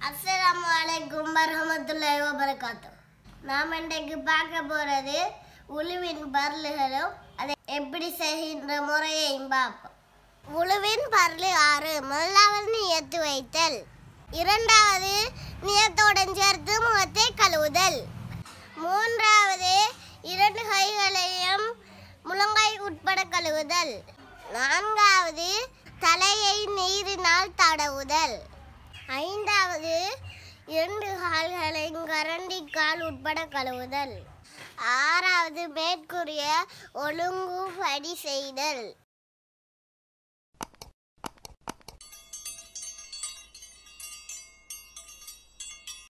அஸ்ஸலாமு அலைக்கும் வரஹமத்துல்லாஹி வபரகாத்து நாம் இன்றைக்கு பார்க்க போகிறது உழுவின் பரலுகளும் அதை எப்படி செய்கின்ற முறையையும் பார்ப்போம் உழுவின் பரலு ஆறு முதலாவது நியத்து வைத்தல் இரண்டாவது நியத்துடன் சேர்த்து முகத்தை கழுவுதல் மூன்றாவது இரண்டு கைகளையும் முழங்காய் உட்பட கழுவுதல் நான்காவது தலையை நீரினால் தடவுதல் ஐந்தாவது இரண்டு கால்களையும் கரண்டி கால் உட்பட கழுவுதல் ஆறாவது மேற்கூறிய ஒழுங்குபடி செய்தல்